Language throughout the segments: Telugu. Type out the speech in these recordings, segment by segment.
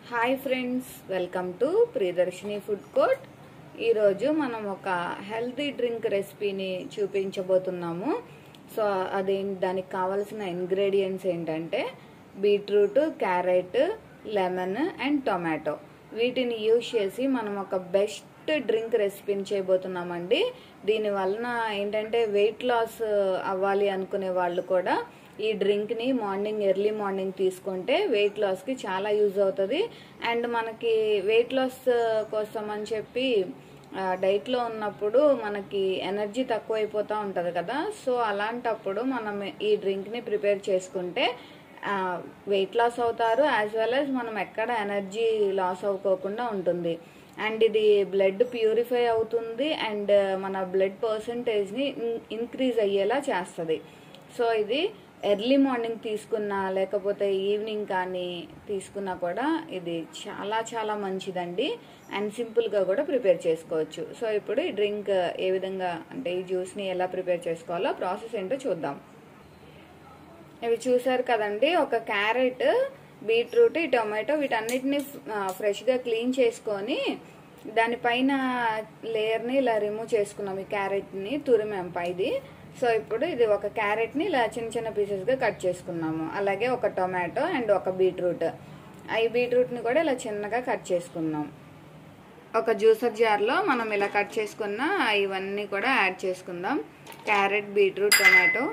hi friends welcome to Priyadarshini food court ఈరోజు మనం ఒక హెల్తీ డ్రింక్ రెసిపీని చూపించబోతున్నాము సో అదే దానికి కావాల్సిన ఇంగ్రీడియంట్స్ ఏంటంటే beetroot carrot lemon and tomato వీటిని యూజ్ చేసి మనం ఒక బెస్ట్ డ్రింక్ రెసిపీని చేయబోతున్నామండి దీని వలన ఏంటంటే వెయిట్ లాస్ అవ్వాలి అనుకునే వాళ్ళు కూడా ఈ డ్రింక్ని మార్నింగ్ ఎర్లీ మార్నింగ్ తీసుకుంటే వెయిట్ లాస్కి చాలా యూజ్ అవుతుంది అండ్ మనకి వెయిట్ లాస్ కోసం అని చెప్పి డైట్లో ఉన్నప్పుడు మనకి ఎనర్జీ తక్కువైపోతూ ఉంటుంది కదా సో అలాంటప్పుడు మనం ఈ డ్రింక్ని ప్రిపేర్ చేసుకుంటే వెయిట్ లాస్ అవుతారు యాజ్ వెల్ యాజ్ మనం ఎక్కడ ఎనర్జీ లాస్ అవ్వకోకుండా ఉంటుంది అండ్ ఇది బ్లడ్ ప్యూరిఫై అవుతుంది అండ్ మన బ్లడ్ పర్సంటేజ్ని ఇంక్రీజ్ అయ్యేలా చేస్తుంది సో ఇది ఎర్లీ మార్నింగ్ తీసుకున్నా లేకపోతే ఈవినింగ్ కానీ తీసుకున్నా కూడా ఇది చాలా చాలా మంచిదండి అండ్ సింపుల్గా కూడా ప్రిపేర్ చేసుకోవచ్చు సో ఇప్పుడు ఈ డ్రింక్ ఏ విధంగా అంటే ఈ జ్యూస్ని ఎలా ప్రిపేర్ చేసుకోవాలో ప్రాసెస్ ఏంటో చూద్దాం ఇవి చూసారు కదండి ఒక క్యారెట్ బీట్రూట్ ఈ టొమాటో వీటన్నిటిని ఫ్రెష్గా క్లీన్ చేసుకొని దానిపైన లేయర్ని ఇలా రిమూవ్ చేసుకున్నాం ఈ క్యారెట్ని తురిమాం పైది సో ఇప్పుడు ఇది ఒక క్యారెట్ని ఇలా చిన్న చిన్న పీసెస్గా కట్ చేసుకున్నాము అలాగే ఒక టొమాటో అండ్ ఒక బీట్రూట్ ఈ బీట్రూట్ని కూడా ఇలా చిన్నగా కట్ చేసుకున్నాం ఒక జ్యూసర్ జార్లో మనం ఇలా కట్ చేసుకున్న ఇవన్నీ కూడా యాడ్ చేసుకుందాం carrot beetroot tomato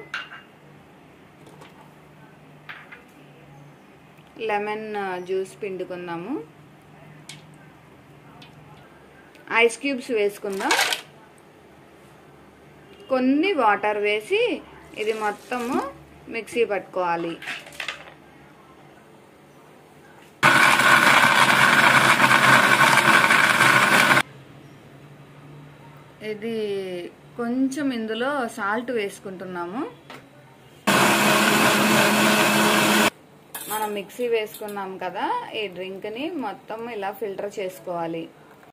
lemon juice పిండుకుందాము ఐస్ క్యూబ్స్ వేసుకుందాం కొన్ని వాటర్ వేసి ఇది మొత్తము మిక్సీ పట్టుకోవాలి ఇది కొంచెం ఇందులో సాల్ట్ వేసుకుంటున్నాము మనం మిక్సీ వేసుకున్నాం కదా ఈ డ్రింక్ని మొత్తం ఇలా ఫిల్టర్ చేసుకోవాలి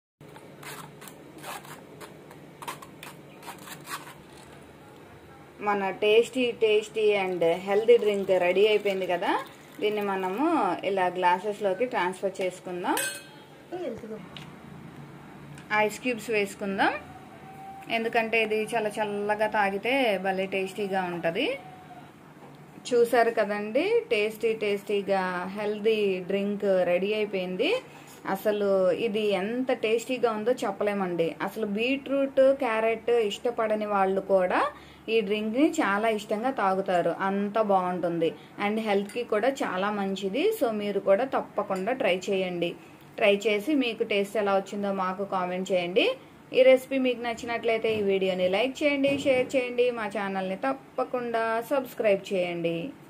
మన tasty tasty and healthy drink ready అయిపోయింది కదా దీన్ని మనము ఇలా గ్లాసెస్లోకి ట్రాన్స్ఫర్ చేసుకుందాం ఐస్ క్యూబ్స్ వేసుకుందాం ఎందుకంటే ఇది చాలా చల్లగా తాగితే భలే టేస్టీగా ఉంటుంది చూసారు కదండి టేస్టీ టేస్టీగా హెల్దీ డ్రింక్ రెడీ అయిపోయింది అసలు ఇది ఎంత టేస్టీగా ఉందో చెప్పలేమండి అసలు బీట్రూట్ క్యారెట్ ఇష్టపడని వాళ్ళు కూడా ఈ డ్రింక్ని చాలా ఇష్టంగా తాగుతారు అంత బాగుంటుంది అండ్ హెల్త్కి కూడా చాలా మంచిది సో మీరు కూడా తప్పకుండా ట్రై చేయండి ట్రై చేసి మీకు టేస్ట్ ఎలా వచ్చిందో మాకు కామెంట్ చేయండి ఈ రెసిపీ మీకు నచ్చినట్లయితే ఈ వీడియోని లైక్ చేయండి షేర్ చేయండి మా ఛానల్ని తప్పకుండా సబ్స్క్రైబ్ చేయండి